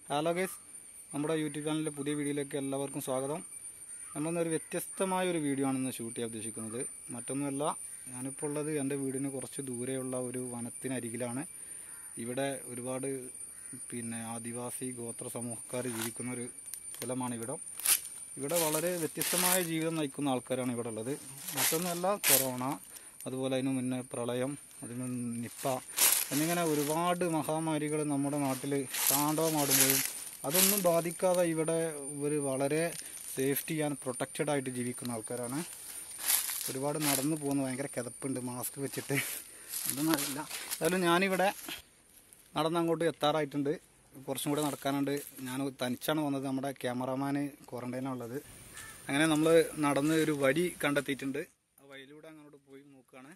Hello guys നമ്മുടെ YouTube ചാനലിലെ പുതിയ വീഡിയോയിലേക്ക് എല്ലാവർക്കും സ്വാഗതം നമ്മളൊരു വ്യത്യസ്തമായ ഒരു വീഡിയോ ആണ് ഇന്ന് ഷൂട്ട് ചെയ്യാൻ ഉദ്ദേശിക്കുന്നത് മറ്റൊന്നുമല്ല ഞാനിപ്പോൾ ഉള്ളത് എൻ്റെ വീടിന് കുറച്ച് ദൂരെയുള്ള ഒരു വനത്തിനരികിലാണ് ഇവിടെ ഒരുപാട് പിന്നെ ആദിവാസി ഗോത്ര സമൂഹക്കാർ ജീവിക്കുന്ന ഒരു സ്ഥലമാണ് ഇവിടം ഇവിടെ വളരെ വ്യത്യസ്തമായ ജീവിതം നയിക്കുന്ന ആൾക്കാരാണ് ഇവിടെ ഉള്ളത് മറ്റൊന്നുമല്ല കൊറോണ അതുപോലെ അതിന് മുന്നേ പ്രളയം അതിന് നിപ്പ എന്നിങ്ങനെ ഒരുപാട് മഹാമാരികൾ നമ്മുടെ നാട്ടിൽ താണ്ഡവമാടുമ്പോഴും അതൊന്നും ബാധിക്കാതെ ഇവിടെ ഇവർ വളരെ സേഫ്റ്റി ആൻഡ് പ്രൊട്ടക്റ്റഡ് ആയിട്ട് ജീവിക്കുന്ന ആൾക്കാരാണ് ഒരുപാട് നടന്നു പോകുന്ന ഭയങ്കര കിതപ്പുണ്ട് മാസ്ക് വെച്ചിട്ട് അതൊന്നും അറിയില്ല ഏതായാലും ഞാനിവിടെ നടന്ന് അങ്ങോട്ട് എത്താറായിട്ടുണ്ട് കുറച്ചും കൂടെ നടക്കാനുണ്ട് ഞാൻ തനിച്ചാണ് വന്നത് നമ്മുടെ ക്യാമറാമാന് ക്വാറന്റൈനാണുള്ളത് അങ്ങനെ നമ്മൾ നടന്ന് ഒരു വഴി കണ്ടെത്തിയിട്ടുണ്ട് ആ വഴിയിലൂടെ അങ്ങോട്ട് പോയി നോക്കുകയാണ്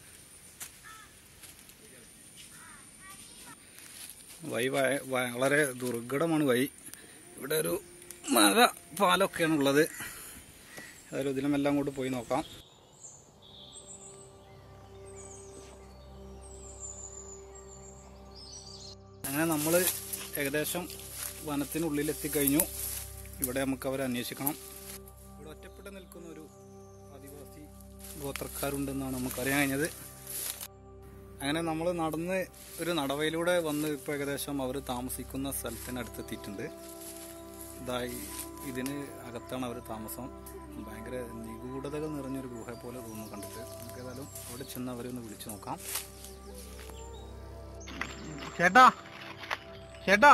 വഴി വ- വളരെ ദുർഘടമാണ് വഴി ഇവിടെ ഒരു മര പാലൊക്കെയാണ് ഉള്ളത് ഏതായാലും ഇതിലുമെല്ലാം അങ്ങോട്ട് പോയി നോക്കാം അങ്ങനെ നമ്മൾ ഏകദേശം വനത്തിനുള്ളിൽ എത്തിക്കഴിഞ്ഞു ഇവിടെ നമുക്ക് അവരെ അന്വേഷിക്കണം ഇവിടെ ഒറ്റപ്പെട്ട് നിൽക്കുന്ന ഒരു ആദിവാസി ഗോത്രക്കാരുണ്ടെന്നാണ് നമുക്കറിയാൻ കഴിഞ്ഞത് അങ്ങനെ നമ്മൾ നടന്ന് ഒരു നടവയിലൂടെ വന്ന് ഇപ്പോൾ ഏകദേശം അവർ താമസിക്കുന്ന സ്ഥലത്തിനടുത്തെത്തിയിട്ടുണ്ട് ഇതായി ഇതിന് അകത്താണ് അവർ താമസം ഭയങ്കര നിഗൂഢതകൾ നിറഞ്ഞൊരു ഗുഹ പോലെ തോന്നുന്നു കണ്ടിട്ട് നമുക്ക് ഏതായാലും അവിടെ ചെന്ന് അവരെ ഒന്ന് വിളിച്ചു നോക്കാം ചേട്ടാ ചേട്ടാ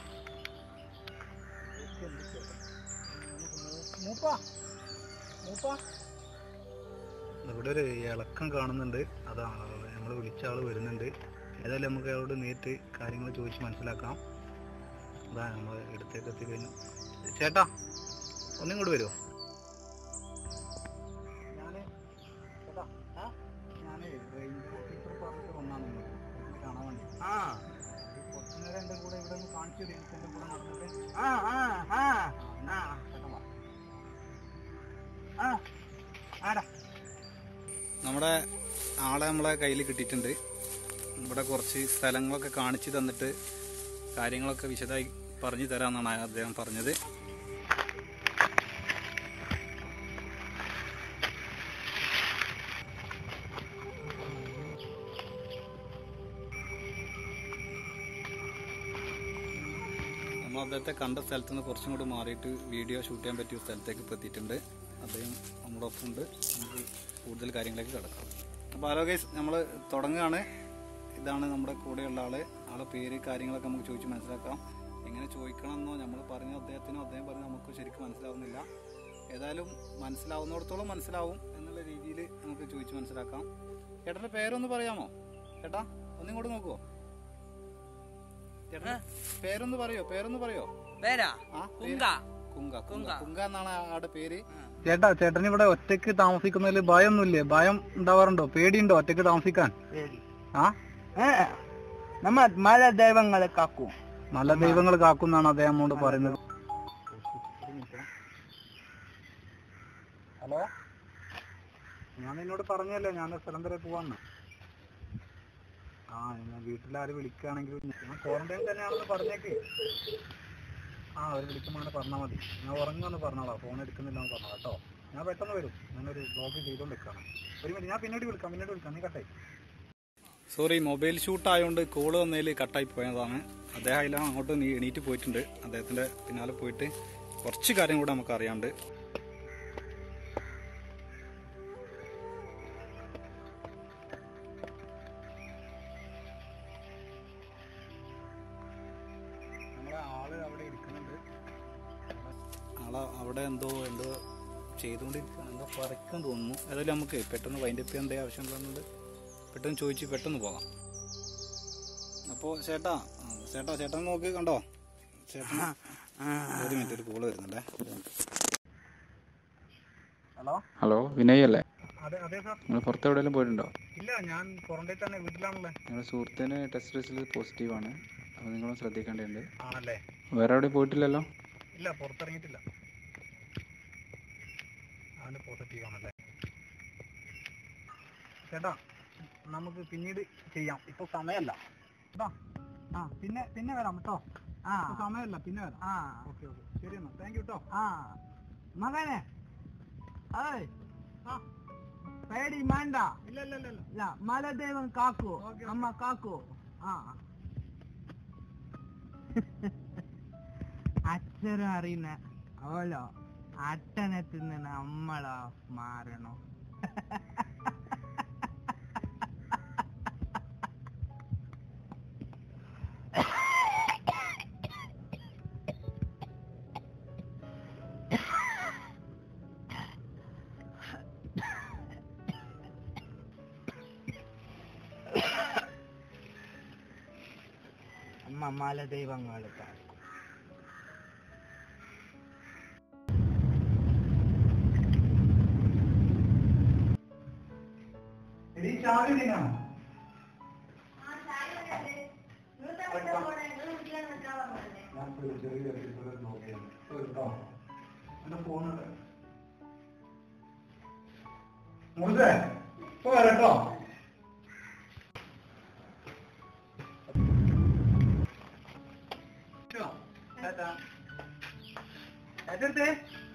ഇവിടെ ഒരു ഇളക്കം കാണുന്നുണ്ട് അതാണ് നമ്മൾ വിളിച്ച ആള് വരുന്നുണ്ട് ഏതായാലും നമുക്ക് അയാളോട് നേരിട്ട് കാര്യങ്ങൾ ചോദിച്ച് മനസ്സിലാക്കാം അതാ നമ്മൾ ഇടത്തേക്ക് എത്തിക്കഴിഞ്ഞു ചേട്ടാ ഒന്നും ഇങ്ങോട്ട് വരുമോ ഞാന് ചേട്ടാ ഞാനേ റേഞ്ച് ഓഫീസർ പറഞ്ഞിട്ട് വന്നാണ് ഇങ്ങോട്ട്. ഇത് കാണാൻ വേണ്ടി ആ കുറച്ചു നേരം എൻ്റെ കൂടെ ഇവിടെ ഒന്ന് കാണിച്ചു തരും എൻ്റെ കൂടെ നടന്നിട്ട് ആ ആ ആ ആ ചേട്ടാ വാ. ആ ആടാ നമ്മുടെ ആളെ നമ്മളെ കയ്യിൽ കിട്ടിയിട്ടുണ്ട് ഇവിടെ കുറച്ച് സ്ഥലങ്ങളൊക്കെ കാണിച്ചു തന്നിട്ട് കാര്യങ്ങളൊക്കെ വിശദമായി പറഞ്ഞു തരാമെന്നാണ് അദ്ദേഹം പറഞ്ഞത് നമ്മൾ അദ്ദേഹത്തെ കണ്ട സ്ഥലത്ത് നിന്ന് കുറച്ചും കൂടി മാറിയിട്ട് വീഡിയോ ഷൂട്ട് ചെയ്യാൻ പറ്റിയ സ്ഥലത്തേക്ക് ഇപ്പോൾ എത്തിയിട്ടുണ്ട് അദ്ദേഹം നമ്മുടെ ഒപ്പം ഉണ്ട് നമുക്ക് കൂടുതൽ കാര്യങ്ങളിലേക്ക് കിടക്കാം അപ്പോൾ ഹലോ ഗൈസ് നമ്മൾ തുടങ്ങുകയാണ് ഇതാണ് നമ്മുടെ കൂടെയുള്ള ആള് ആളെ പേര് കാര്യങ്ങളൊക്കെ നമുക്ക് ചോദിച്ച് മനസ്സിലാക്കാം എങ്ങനെ ചോദിക്കണമെന്നോ നമ്മൾ പറഞ്ഞ അദ്ദേഹത്തിനോ അദ്ദേഹം പറഞ്ഞ നമുക്ക് ശരിക്കും മനസ്സിലാവുന്നില്ല ഏതായാലും മനസ്സിലാവുന്നിടത്തോളം മനസ്സിലാവും എന്നുള്ള രീതിയിൽ നമുക്ക് ചോദിച്ച് മനസ്സിലാക്കാം ചേട്ടൻ്റെ പേരൊന്ന് പറയാമോ ചേട്ടാ ഒന്നിങ്ങോട്ട് നോക്കുവോ ചേട്ടൻ്റെ പേരൊന്ന് പറയോ പേരൊന്ന് പറയോ പേരാ ആ പേര്? കുങ്ക കുങ്ക കുങ്ക കുങ്ക. കുങ്ക എന്നാണ് ആളുടെ പേര് ചേട്ടാ ചേട്ടൻ ഇവിടെ ഒറ്റയ്ക്ക് താമസിക്കുന്നതിൽ ഭയമൊന്നുമില്ലേ ഭയം ഉണ്ടാവാറുണ്ടോ പേടിയുണ്ടോ ഒറ്റയ്ക്ക് താമസിക്കാൻ പേടി ആ ഏ, നമ്മ മല ദൈവങ്ങളെ കാക്കും നല്ല ദൈവങ്ങൾ കാക്കുന്നാണ് അദ്ദേഹം നമ്മോട് പറയുന്നത് ഹലോ ഞാൻ നിന്നോട് പറഞ്ഞല്ലേ ഞാൻ സ്ഥലം വരെ പോവാന്ന് ആ ഞാൻ വീട്ടിലാരും വിളിക്കുകയാണെങ്കിൽ ഞാൻ ക്വാറന്റൈൻ തന്നെയാണെന്ന് പറഞ്ഞേക്ക് ആ അവർ വിളിക്കുമ്പോൾ അങ്ങനെ പറഞ്ഞാൽ മതി ഞാൻ ഉറങ്ങുമെന്ന് പറഞ്ഞോളാം ഫോൺ എടുക്കുന്നില്ല എന്ന് പറഞ്ഞോ കേട്ടോ ഞാൻ പെട്ടെന്ന് വരും ഞാനൊരു ബ്ലോഗ് ചെയ്തുകൊണ്ട് നിൽക്കുകയാണ് ഒരു മിനിറ്റ് ഞാൻ പിന്നീട് വിളിക്കാം പിന്നീട് വിളിക്കാം നീ കട്ടായി സോറി മൊബൈൽ ഷൂട്ട് ആയതുകൊണ്ട് കോള് വന്നതിൽ കട്ടായി പോയതാണ് അദ്ദേഹം അതിലാണ് അങ്ങോട്ട് നീ എണീറ്റ് പോയിട്ടുണ്ട് അദ്ദേഹത്തിന്റെ പിന്നാലെ പോയിട്ട് കുറച്ച് കാര്യം കൂടെ നമുക്ക് അറിയാണ്ട് നമ്മുടെ ആള് അവിടെ ഇരിക്കുന്നുണ്ട് ആളെ അവിടെ എന്തോ എന്തോ ചെയ്തുകൊണ്ടിരിക്കുകയാണ് എന്തോ പറിക്കാൻ തോന്നുന്നു ഏതായാലും നമുക്ക് പെട്ടെന്ന് വൈൻഡപ്പ് ചെയ്യാൻ എന്തേ ആവശ്യമുള്ളതുകൊണ്ട് പെട്ടെന്ന് ചോദിച്ച് പെട്ടെന്ന് പോകാം അപ്പോൾ ചേട്ടാ ആ, ചേട്ടാ ചേട്ടൻ നോക്ക് കണ്ടോ ചേട്ടൻ ഒരു മിനിറ്റ് ഒരു കോള് വരുന്നുണ്ടേ ഹലോ ഹലോ വിനയ് അല്ലേ അതെ അതെ സാർ നിങ്ങൾ പുറത്ത് എവിടെയെങ്കിലും പോയിട്ടുണ്ടോ ഇല്ല ഞാൻ ക്വാറന്റൈൻ തന്നെ വീട്ടിലാണല്ലേ നിങ്ങളുടെ സുഹൃത്തിന് ടെസ്റ്റ് റിസൾട്ട് പോസിറ്റീവാണ് അപ്പോൾ നിങ്ങളും ശ്രദ്ധിക്കേണ്ടതുണ്ട് ആണല്ലേ വേറെ എവിടെയും പോയിട്ടില്ലല്ലോ ഇല്ല പുറത്തിറങ്ങിയിട്ടില്ല അവന് പോസിറ്റീവ് ആണല്ലേ ചേട്ടാ നമുക്ക് പിന്നീട് ചെയ്യാം ഇപ്പൊ സമയമല്ല കേട്ടോ ആ പിന്നെ പിന്നെ വരാം കേട്ടോ ആ ഇപ്പൊ സമയമല്ല പിന്നെ വരാം ആ ഓക്കെ ഓക്കെ ശരി എന്നാ താങ്ക് യു കേട്ടോ ആ മകനെ ഏയ് ആ പേടി വേണ്ട ഇല്ല ഇല്ല ഇല്ല ഇല്ല ഇല്ല മലദേവൻ കാക്കു ഓക്കേ, അമ്മ കാക്കു ആ അച്ഛനും അറിയുന്ന അവളോ അട്ടനത്തിൽ നിന്ന് നമ്മളോ മാറണോ അമ്മ മലദൈവങ്ങൾ കാക്കു എടീ ചാവി തിന്നാ ഞാൻ ഒരു ചെറിയ എപ്പിസോഡ് നോക്കിയാണ് കേട്ടോ എന്റെ ഫോണുണ്ട് മുഴുവേ ഇപ്പൊ വരട്ടോ എതിർത്തേ